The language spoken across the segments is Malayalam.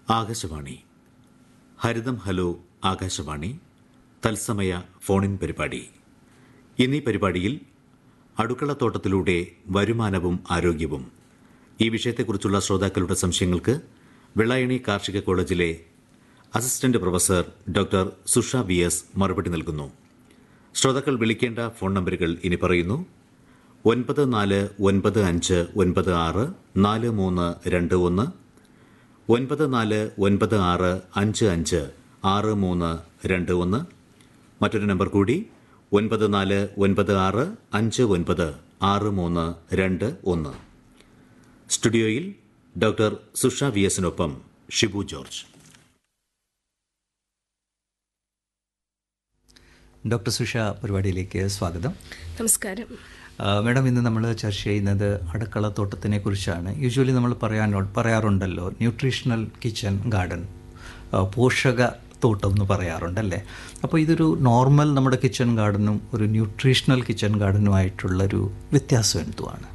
ആകാശവാണി ഹരിതം ഹലോ ആകാശവാണി തത്സമയ ഫോണിൻ പരിപാടി ഇന്നീ പരിപാടിയിൽ അടുക്കളത്തോട്ടത്തിലൂടെ വരുമാനവും ആരോഗ്യവും ഈ വിഷയത്തെക്കുറിച്ചുള്ള ശ്രോതാക്കളുടെ സംശയങ്ങൾക്ക് വെള്ളായണി കാർഷിക കോളേജിലെ assistant professor doctor Susha V S മറുപടി നൽകുന്നു ശ്രോതാക്കൾ വിളിക്കേണ്ട ഫോൺ നമ്പറുകൾ ഇനി പറയുന്നു ഒൻപത് നാല് ഒൻപത് അഞ്ച് ഒൻപത് ആറ് നാല് മൂന്ന് രണ്ട് ഒന്ന് ഒൻപത് നാല് ഒൻപത് ആറ് അഞ്ച് അഞ്ച് ആറ് മൂന്ന് രണ്ട് ഒന്ന് മറ്റൊരു നമ്പർ കൂടി ഒൻപത് നാല് ഒൻപത് ആറ് അഞ്ച് ഒൻപത് ആറ് മൂന്ന് രണ്ട് ഒന്ന് സ്റ്റുഡിയോയിൽ ഡോക്ടർ സുഷ വി എസിനൊപ്പം ഷിബു ജോർജ് ഡോക്ടർ സുഷ പരിപാടിയിലേക്ക് സ്വാഗതം നമസ്കാരം ആ, മാഡം ഇന്ന് നമ്മൾ ചർച്ച ചെയ്യുന്നത് അടുക്കളത്തോട്ടത്തിനെ കുറിച്ചാണ് യൂഷ്വലി നമ്മൾ പറയാനോ പറയാറുണ്ടല്ലോ ന്യൂട്രീഷണൽ കിച്ചൺ ഗാർഡൻ ആ, പോഷക തോട്ടം എന്ന് പറയാറുണ്ടല്ലേ അപ്പോൾ ഇതൊരു നോർമൽ നമ്മുടെ കിച്ചൺ ഗാർഡനും ഒരു ന്യൂട്രീഷണൽ കിച്ചൺ ഗാർഡനുമായിട്ടുള്ളൊരു വ്യത്യാസം എന്തുവാണ്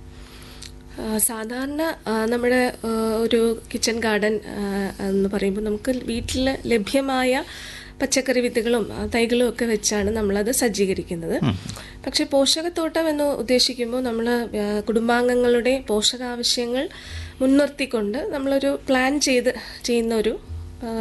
ആ, സാധാരണ ആ, നമ്മുടെ ആ, ഒരു കിച്ചൺ ഗാർഡൻ ആ, എന്ന് പറയുമ്പോൾ നമുക്ക് വീട്ടിൽ ലഭ്യമായ പച്ചക്കറി വിത്തുകളും ആ, തൈകളും ഒക്കെ വെച്ചാണ് നമ്മളത് സജ്ജീകരിക്കുന്നത് പക്ഷേ പോഷകത്തോട്ടം എന്ന് ഉദ്ദേശിക്കുമ്പോൾ നമ്മൾ കുടുംബാംഗങ്ങളുടെ പോഷകാവശ്യങ്ങൾ മുൻനിർത്തിക്കൊണ്ട് നമ്മളൊരു പ്ലാൻ ചെയ്ത് ചെയ്യുന്ന ഒരു ആ,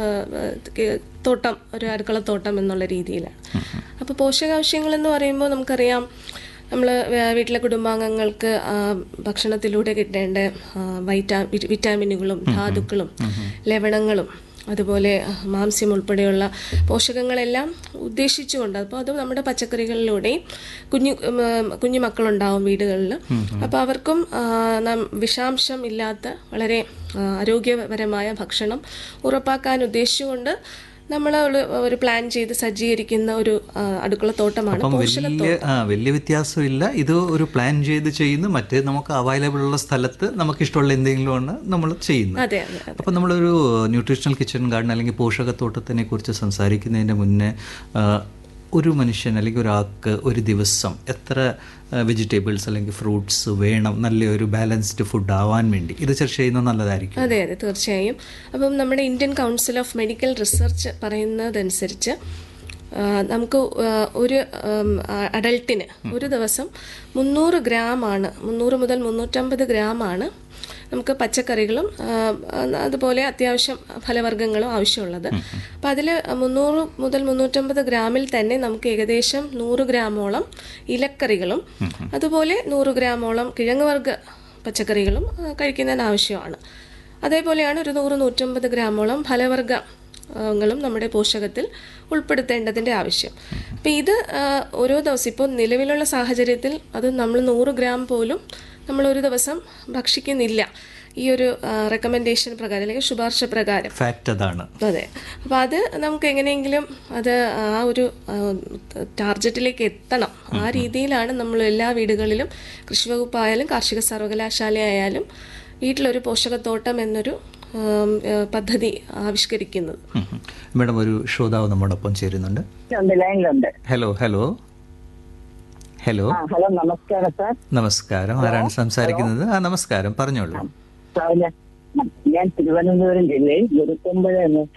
ആ, തോട്ടം ഒരു അടുക്കളത്തോട്ടം എന്നുള്ള രീതിയിലാണ് അപ്പോൾ പോഷകാവശ്യങ്ങൾ എന്ന് പറയുമ്പോൾ നമുക്കറിയാം നമ്മൾ വീട്ടിലെ കുടുംബാംഗങ്ങൾക്ക് ആ, ഭക്ഷണത്തിലൂടെ കിട്ടേണ്ട ആ, വൈറ്റാ വി- വിറ്റാമിനുകളും ധാതുക്കളും ലവണങ്ങളും അതുപോലെ മാംസ്യം ഉൾപ്പെടെയുള്ള പോഷകങ്ങളെല്ലാം ഉദ്ദേശിച്ചുകൊണ്ട് അപ്പോൾ അത് നമ്മുടെ പച്ചക്കറികളിലൂടെയും കുഞ്ഞു ഉം, കുഞ്ഞു മക്കളുണ്ടാവും വീടുകളിൽ അപ്പോൾ അവർക്കും ആ, നാം വിഷാംശം ഇല്ലാത്ത വളരെ ആ, ആരോഗ്യപരമായ ഭക്ഷണം ഉറപ്പാക്കാൻ ഉദ്ദേശിച്ചുകൊണ്ട് നമ്മൾ ഒരു- ഒരു പ്ലാൻ ചെയ്ത് സജ്ജീകരിക്കുന്ന ഒരു ആ, അടുക്കളത്തോട്ടമാണ് അപ്പം പോഷക വലിയ ആ വലിയ വ്യത്യാസമില്ല ഇത് ഒരു പ്ലാൻ ചെയ്ത് ചെയ്യുന്നു മറ്റേ നമുക്ക് അവൈലബിൾ ഉള്ള സ്ഥലത്ത് നമുക്ക് ഇഷ്ടമുള്ള എന്തെങ്കിലുമാണ് നമ്മൾ ചെയ്യുന്നത് അതെ അതെ അതെ അപ്പോൾ നമ്മളൊരു ന്യൂട്രീഷണൽ കിച്ചൺ ഗാർഡൻ അല്ലെങ്കിൽ പോഷകത്തോട്ടത്തിനെ കുറിച്ച് സംസാരിക്കുന്നതിന് മുന്നേ ആ, ഒരു മനുഷ്യൻ അല്ലെങ്കിൽ ഒരാൾക്ക് ഒരു ദിവസം എത്ര വെജിറ്റബിൾസ് അല്ലെങ്കിൽ ഫ്രൂട്ട്സ് വേണം നല്ലൊരു ബാലൻസ്ഡ് ഫുഡ് ആവാൻ വേണ്ടി ഇത് ചർച്ച ചെയ്യുന്നത് നല്ലതായിരിക്കും അതെ അതെ തീർച്ചയായും അപ്പം നമ്മുടെ Indian council of medical research പറയുന്നതനുസരിച്ച് ആ, നമുക്ക് ആ, ഒരു അഡൽട്ടിന് ഒരു ദിവസം മുന്നൂറ് ഗ്രാമാണ് മുന്നൂറ് മുതൽ മുന്നൂറ്റമ്പത് ഗ്രാമാണ് നമുക്ക് പച്ചക്കറികളും ആ, അതുപോലെ അത്യാവശ്യം ഫലവർഗ്ഗങ്ങളും ആവശ്യമുള്ളത് അപ്പം അതിൽ മുന്നൂറ് മുതൽ മുന്നൂറ്റമ്പത് ഗ്രാമിൽ തന്നെ നമുക്ക് ഏകദേശം നൂറ് ഗ്രാമോളം ഇലക്കറികളും അതുപോലെ നൂറ് ഗ്രാമോളം കിഴങ്ങുവർഗ്ഗ പച്ചക്കറികളും ആ, കഴിക്കുന്നതിന് ആവശ്യമാണ് അതേപോലെയാണ് ഒരു നൂറ് നൂറ്റമ്പത് ഗ്രാമോളം ഫലവർഗ ങ്ങളും നമ്മുടെ പോഷകത്തിൽ ഉൾപ്പെടുത്തേണ്ടതിൻ്റെ ആവശ്യം അപ്പം ഇത് ആ, ഓരോ ദിവസം ഇപ്പോൾ നിലവിലുള്ള സാഹചര്യത്തിൽ അത് നമ്മൾ നൂറ് ഗ്രാം പോലും നമ്മൾ ഒരു ദിവസം ഭക്ഷിക്കുന്നില്ല ഈ ഒരു റെക്കമെൻഡേഷൻ പ്രകാരം അല്ലെങ്കിൽ ശുപാർശ പ്രകാരം ഫാക്റ്റ് അതാണ് അതെ അപ്പോൾ അത് നമുക്ക് എങ്ങനെയെങ്കിലും അത് ആ ഒരു ആ, ടാർജറ്റിലേക്ക് എത്തണം ആ രീതിയിലാണ് നമ്മൾ എല്ലാ വീടുകളിലും കൃഷി വകുപ്പായാലും കാർഷിക സർവകലാശാലയായാലും വീട്ടിലൊരു പോഷകത്തോട്ടം എന്നൊരു ആം, ആ, പദ്ധതി ആവിഷ്കരിക്കുന്നത് ഉം ഉം. മാഡം ഒരു ശ്രോതാവ് നമ്മോടൊപ്പം ചേരുന്നുണ്ട് ഉണ്ട് ലൈനിലുണ്ട് ഹലോ ഹലോ ഹലോ ആ ഹലോ നമസ്കാരം സാർ നമസ്കാരം ആരാണ് സംസാരിക്കുന്നത് ആ നമസ്കാരം പറഞ്ഞോളൂ സാർ ഞാൻ ഞാൻ തിരുവനന്തപുരം ജില്ലയിൽ ഗുരുക്കുമ്പഴ എന്ന